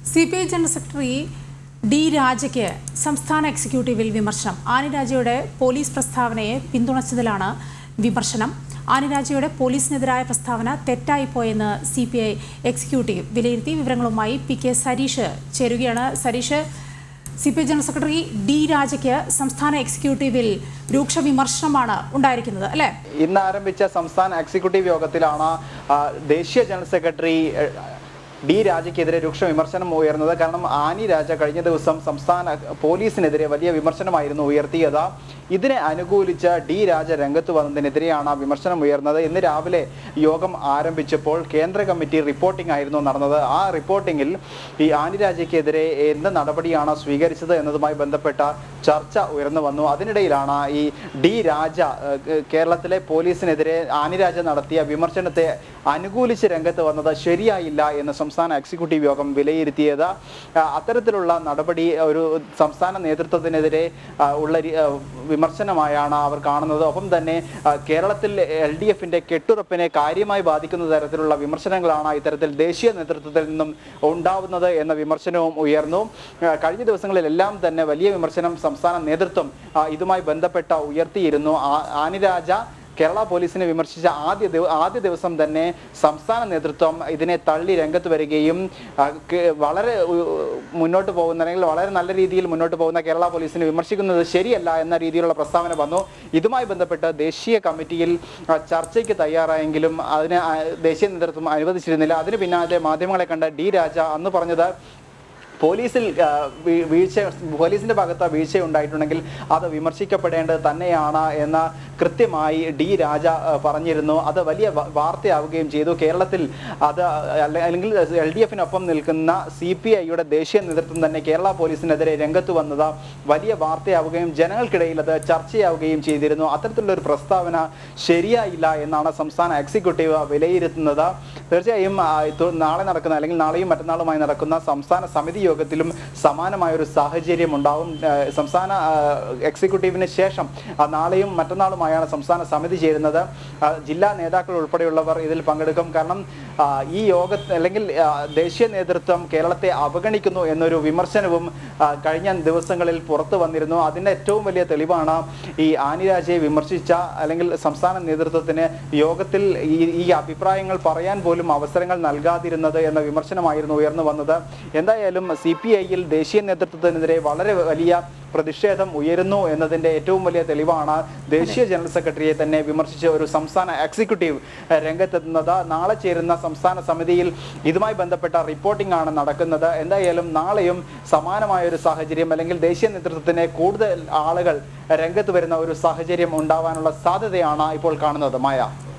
C P I general secretary D രാജയ്ക്ക് സംസ്ഥാന എക്സിക്യൂട്ടീവിൽ വിമർശനം ആനി രാജയുടെ പോലീസ് പ്രസ്താവനയെ പിന്തുണച്ചതിലാണ് വിമർശനം ആനി രാജയുടെ പോലീസിനെതിരായ പ്രസ്താവന തെറ്റായിപ്പോയെന്ന് സി പി ഐ എക്സിക്യൂട്ടീവ് വിലയിരുത്തി വിവരങ്ങളുമായി പി കെ സരീഷ് ചേരുകയാണ് Sareesh C P I general secretary D രാജയ്ക്ക് സംസ്ഥാന എക്സിക്യൂട്ടീവിൽ രൂക്ഷ വിമർശനമാണ് ഉണ്ടായിരിക്കുന്നത് അല്ലേ ഇന്ന് ആരംഭിച്ച സംസ്ഥാന എക്സിക്യൂട്ടീവ് യോഗത്തിലാണ് ആ, ദേശീയ ജനറൽ സെക്രട്ടറി എ, ഡി രാജയ്ക്കെതിരെ രൂക്ഷ വിമർശനം ഉയർന്നത് കാരണം ആനി രാജ കഴിഞ്ഞ ദിവസം സംസ്ഥാന പോലീസിനെതിരെ വലിയ വിമർശനമായിരുന്നു ഉയർത്തിയത് ഇതിനെ അനുകൂലിച്ച ഡി രാജ രംഗത്ത് വന്നതിനെതിരെയാണ് ആ വിമർശനം ഉയർന്നത് ഇന്ന് രാവിലെ യോഗം ആരംഭിച്ചപ്പോൾ കേന്ദ്ര കമ്മിറ്റി റിപ്പോർട്ടിംഗ് ആയിരുന്നു നടന്നത് ആ റിപ്പോർട്ടിങ്ങിൽ ഈ ആനി രാജയ്ക്കെതിരെ എന്ത് നടപടിയാണ് സ്വീകരിച്ചത് എന്നതുമായി ബന്ധപ്പെട്ട ചർച്ച ഉയർന്നു വന്നു അതിനിടയിലാണ് ഈ ഡി രാജ ഏഹ്, കേരളത്തിലെ പോലീസിനെതിരെ ആനിരാജ നടത്തിയ വിമർശനത്തെ അനുകൂലിച്ച് രംഗത്ത് വന്നത് ശരിയായില്ല എന്ന് സംസ്ഥാന എക്സിക്യൂട്ടീവ് യോഗം വിലയിരുത്തിയത് ആ, അത്തരത്തിലുള്ള നടപടി ഒരു സംസ്ഥാന നേതൃത്വത്തിനെതിരെ ആ, ഉള്ള രി- ആ, വിമർശനമായാണ് അവർ കാണുന്നത് ഒപ്പം തന്നെ ആ, കേരളത്തിൽ എൽ ഡി എഫിന്റെ കെട്ടുറപ്പിനെ കാര്യമായി ബാധിക്കുന്ന തരത്തിലുള്ള വിമർശനങ്ങളാണ് ഇത്തരത്തിൽ ദേശീയ നേതൃത്വത്തിൽ നിന്നും ഉണ്ടാവുന്നത് എന്ന വിമർശനവും ഉയർന്നു ആ, കഴിഞ്ഞ ദിവസങ്ങളിലെല്ലാം തന്നെ വലിയ വിമർശനം സംസ്ഥാന നേതൃത്വം ആ, ഇതുമായി ബന്ധപ്പെട്ട ഉയർത്തിയിരുന്നു ആ- ആനിരാജ കേരള പോലീസിനെ വിമർശിച്ച ആദ്യ ദിവ- ആദ്യ ദിവസം തന്നെ സംസ്ഥാന നേതൃത്വം ഇതിനെ തള്ളി രംഗത്ത് വരികയും ആ, കെ- വളരെ ഉ- മുന്നോട്ട് പോകുന്ന അല്ലെങ്കിൽ വളരെ നല്ല രീതിയിൽ മുന്നോട്ട് പോകുന്ന കേരള പോലീസിനെ വിമർശിക്കുന്നത് ശരിയല്ല എന്ന രീതിയിലുള്ള പ്രസ്താവന വന്നു ഇതുമായി ബന്ധപ്പെട്ട് ദേശീയ കമ്മിറ്റിയിൽ ആ, ചർച്ചയ്ക്ക് തയ്യാറായെങ്കിലും അതിന് ആ, ദേശീയ നേതൃത്വം അനുവദിച്ചിരുന്നില്ല അതിന് പിന്നാലെ മാധ്യമങ്ങളെ കണ്ട ഡി രാജ അന്ന് പറഞ്ഞത് പോലീസിൽ ആ, വീ- വീഴ്ച പോലീസിന്റെ ഭാഗത്ത് വീഴ്ച ഉണ്ടായിട്ടുണ്ടെങ്കിൽ അത് വിമർശിക്കപ്പെടേണ്ടത് തന്നെയാണ് എന്ന് കൃത്യമായി ഡി രാജ ആ, പറഞ്ഞിരുന്നു അത് വലിയ വ- വാർത്തയാവുകയും ചെയ്തു കേരളത്തിൽ അത് അല്ല- അല്ലെങ്കിൽ എൽ ഡി എഫിനൊപ്പം നിൽക്കുന്ന സി പി ഐയുടെ ദേശീയ നേതൃത്വം തന്നെ കേരള പോലീസിനെതിരെ രംഗത്ത് വന്നത് വലിയ വാർത്തയാവുകയും ജനങ്ങൾക്കിടയിൽ അത് ചർച്ചയാവുകയും ചെയ്തിരുന്നു അത്തരത്തിലുള്ള ഒരു പ്രസ്താവന ശരിയായില്ല എന്നാണ് സംസ്ഥാന എക്സിക്യൂട്ടീവ് വിലയിരുത്തുന്നത് തീർച്ചയായും ആ, ഇത് നാളെ നടക്കുന്ന അല്ലെങ്കിൽ നാളെയും മറ്റന്നാളുമായി നടക്കുന്ന സംസ്ഥാന സമിതി യോഗത്തിലും സമാനമായ ഒരു സാഹചര്യം ഉണ്ടാവും ആ, സംസ്ഥാന ആ, എക്സിക്യൂട്ടീവിന് ശേഷം ആ, നാളെയും മറ്റന്നാളുമായാണ് സംസ്ഥാന സമിതി ചേരുന്നത് ആ, ജില്ലാ നേതാക്കൾ ഉൾപ്പെടെയുള്ളവർ ഇതിൽ പങ്കെടുക്കും കാരണം ആ, ഈ യോഗ അല്ലെങ്കിൽ ആ, ദേശീയ നേതൃത്വം കേരളത്തെ അവഗണിക്കുന്നു എന്നൊരു വിമർശനവും ആ, കഴിഞ്ഞ ദിവസങ്ങളിൽ പുറത്തു വന്നിരുന്നു അതിന്റെ ഏറ്റവും വലിയ തെളിവാണ് ഈ ആനിരാജയെ വിമർശിച്ച അല്ലെങ്കിൽ സംസ്ഥാന നേതൃത്വത്തിന് യോഗത്തിൽ ഈ ഈ അഭിപ്രായങ്ങൾ പറയാൻ പോലും അവസരങ്ങൾ നൽകാതിരുന്നത് എന്ന വിമർശനമായിരുന്നു ഉയർന്നു വന്നത് എന്തായാലും സി പി ഐയിൽ ദേശീയ നേതൃത്വത്തിനെതിരെ വളരെ വലിയ പ്രതിഷേധം ഉയരുന്നു എന്നതിന്റെ ഏറ്റവും വലിയ തെളിവാണ് ദേശീയ ജനറൽ സെക്രട്ടറിയെ തന്നെ വിമർശിച്ച ഒരു സംസ്ഥാന എക്സിക്യൂട്ടീവ് ഏഹ്, രംഗത്തെത്തുന്നത് നാളെ ചേരുന്ന സംസ്ഥാന സമിതിയിൽ ഇതുമായി ബന്ധപ്പെട്ട റിപ്പോർട്ടിംഗ് ആണ് നടക്കുന്നത് എന്തായാലും നാളെയും സമാനമായ ഒരു സാഹചര്യം അല്ലെങ്കിൽ ദേശീയ നേതൃത്വത്തിന് കൂടുതൽ ആളുകൾ രംഗത്ത് വരുന്ന ഒരു സാഹചര്യം ഉണ്ടാവാനുള്ള സാധ്യതയാണ് ഇപ്പോൾ കാണുന്നത് മായ